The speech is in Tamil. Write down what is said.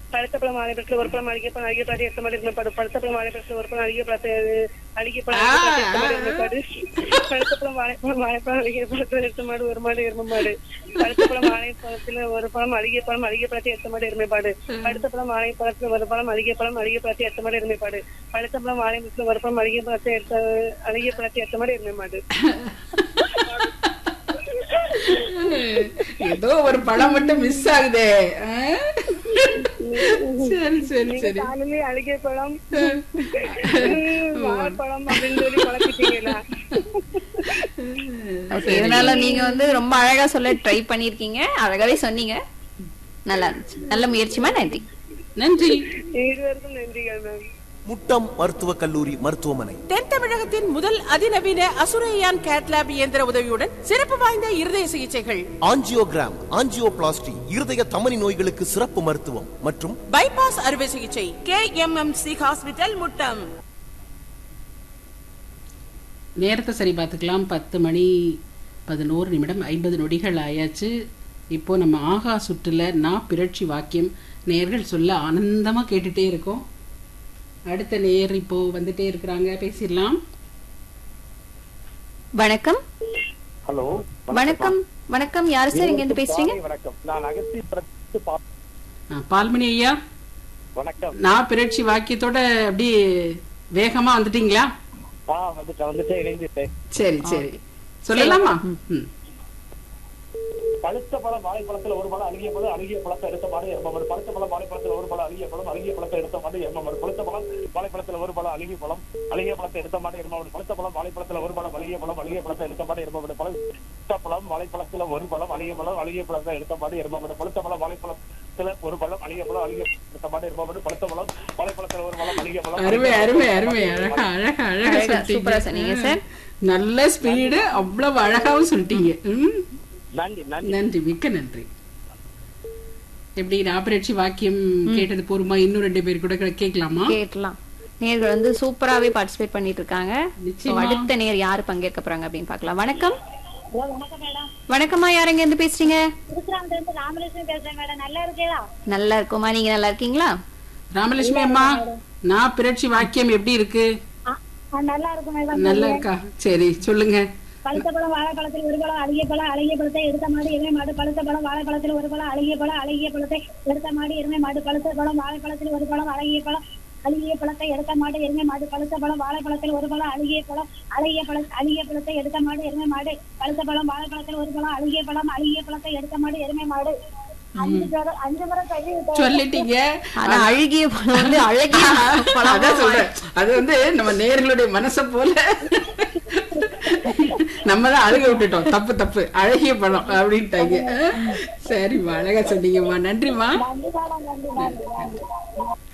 பழுத்த பழம் வாழைப்பழத்துல ஒரு பழம் அழுகிய பழம் அழுகிய பழத்தை எடுத்த மாதிரி இருமைப்பாடு பழுத்த பழம் வாழைப்பழத்துல ஒரு பழம் அழுகிய பழத்தை அழுகிய பழம் அழுகிய பழத்தை எடுத்த மாதிரி இருமைப்பாடு பழுத்த பழம் வாழைப்பழம் வாழைப்பழம் அழுகிய பழத்தை எடுத்த மாடு ஒரு மாடு எரும மாடு பழுத்த பழம் வாழைப்பழத்துல ஒரு பழம் அழுகிய பழம் அழுகிய பழத்தை எடுத்த மாதிரி எருமைப்பாடு பழுத்த பழம் வாழைப்பழத்துல ஒரு பழம் அழுகிய பழம் அழுகிய பழத்தை எடுத்த மாதிரி எருமைப்பாடு பழுத்த பழம் வாழைப்பழத்துல ஒரு பழம் அழுகிய பழத்தை எடுத்த அழுகிய பழத்தை எடுத்த மாதிரி எருமைமாடு ஏதோ ஒரு பழம் மட்டும் மிஸ் ஆகுதே ஆ? சரி சரி சரி காலையிலே அழுகிய பழம் வாழைப்பழம் அப்படின்னு சொல்லி குழப்பிட்டீங்களா ஓகே இதனால நீங்க வந்து ரொம்ப அழகா சொல்ல ட்ரை பண்ணிருக்கீங்க அழகாவே சொன்னீங்க நல்லா இருந்துச்சு நல்ல முயற்சிமா நன்றி நன்றி இருவருக்கும் நன்றிகள் மேம் முட்டம் மருத்துவக் கல்லூரி மருத்துவமனை தென் தமிழகத்தின் முதல் அதிநவீன அசுரையான் கேட்லாப் இயந்திர உதவியுடன் சிறப்பு வாய்ந்த இருதய சிகிச்சைகள் ஆஞ்சியோகிராம் ஆஞ்சியோபிளாஸ்டி இருதய தமனி நோய்களுக்கு சிறப்பு மருத்துவம் மற்றும் பைபாஸ் அறுவை சிகிச்சை K M M C hospital Muttam நேரத்தை சரி பார்த்துக்கலாம் பத்து மணி பதினோரு நிமிடம் ஐம்பது நொடிகள் ஆயாச்சு இப்போ நம்ம ஆகா சுற்றுல நான் பிறட்சி வாக்கியம் நேர்கள் சொல்ல ஆனந்தமா கேட்டுட்டே இருக்கோம் அடுத்த நேர் இப்போ வந்துட்டே இருக்கிறாங்க பேசிடலாம் வணக்கம் ஹலோ வணக்கம் வணக்கம் யாரு சார் இங்க இருந்து பேசுறீங்க வணக்கம் நான் அகஸ்தீஸ்வரத்து பா- ஆ, பால்மணி ஐயா வணக்கம் நான் பிறட்சி வாக்கியத்தோட அப்படி வேகமா வந்துட்டீங்களா ஆ வந்துட்டேன் வந்துட்டே இணைந்துட்டேன் சரி சரி சொல்லலாமா ம். பழுத்த பழம் வாழைப்பழத்துல ஒரு பழம் அழுகிய பழம் அழுகிய பழத்தை எடுத்த மாடு எருமமாடு பழுத்த பழம் வாழைப்பழத்துல ஒரு பழம் அழுகிய பழம் அழுகிய பழத்தை எடுத்த மாடு எருமமாடு பழுத்த பழம் வாழைப்பழத்துல ஒரு பழம் அழுகிய பழம் அழுகிய பழத்தை எடுத்த மாடு எருமமாடு பழுத்த பழம் வாழைப்பழத்துல ஒரு பழம் அழுகிய பழம் அழுகிய பழத்தை எடுத்த மாடு எருமமாடு பழுத்த பழம் வாழைப்பழத்துல ஒரு பழம் அழுகிய பழம் அழுகிய பழத்தை எடுத்த மாடு எருமமாடு பழுத்த பழம் வாழைப்பழத்துல ஒரு பழம் அழுகிய பழம் அழுகிய எடுத்த மாடு எருமமாடு பழுத்த பழம் வாழைப்பழத்துல ஒரு பழம் அழுகிய பழம் அருமை அருமை அருமை அழகா அழகா அழகா அழகா, சூப்பரா சொன்னீங்க சொல்லிட்டீங்க சார். நல்ல ஸ்பீடு அவ்வளவு அழகாவும் சொல்லிட்டீங்க ம். நன்றி நன்றி நன்றி மிக்க நன்றி எப்படி ஆபரேட்சி வாக்கியம் கேட்டது போருமா இன்னும் ரெண்டு பேர் கூட கே- கேட்கலாமா கேட்கலாம் நேர்கள் வந்து சூப்பராவே பார்ட்டிசிபேட் பண்ணிட்டு இருக்காங்க நிச்சயமா. So, அடுத்த நேர் யாரு பங்கேற்க போறாங்க அப்படின்னு பார்க்கலாம் வணக்கம் வணக்கம்மா யார் எங்க இருந்து பேசுறீங்க திருச்சிராமத்துல ராமலட்சுமி பேசுறேன் மேடம் நல்லா இருக்கேதா நல்லா இருக்கோமா நீங்க நல்லா இருக்கீங்களா ராமலட்சுமி அம்மா நான் பிறட்சி வாக்கியம் எப்படி இருக்கு நல்லா இருக்கும் மேடம் நல்லா இருக்கா சரி சொல்லுங்க பழுத்த பழம் வாழைப்பழத்தில் ஒரு பழம் அழகிய பழம் அழகிய பழத்தை எடுத்த மாடு எருமை மாடு பழுத்த பழம் வாழைப்பழத்தில் ஒரு பழம் அழகிய பழம் அழகிய பழத்தை எடுத்த மாடு எருமை மாடு பழுத்த பழம் வாழைப்பழத்தில் ஒரு பழம் அழகிய பழம் அழுகிய பழத்தை எடுத்த மாடு எருமை மாடு பழுத்த பழம் வாழைப்பழத்தில் ஒரு பழம் அழுகிய பழம் அழகிய பழம் அழுகிய பழத்தை எடுத்த மாடு எருமை மாடு பழுத்த பழம் வாழைப்பழத்தில் ஒரு பழம் அழுகிய பழம் அழுகிய பழத்தை எடுத்த மாடு எருமை மாடு அஞ்சு தடவை அஞ்சு முறை சொல்லி விட்டேன். சொல்லிட்டீங்க ஆனா அழுகிய பழம் வந்து அழகிய பழமா அதான் சொல்றேன் அது வந்து நம்ம நேர்களுடைய மனச போல நம்ம தான் அழுக விட்டுட்டோம் தப்பு தப்பு அழகிய பழம் அப்படின்ட்டாங்க சரிம்மா அழகா சொன்னீங்கம்மா நன்றிம்மா நன்றி மேடம் நன்றி நன்றி நன்றி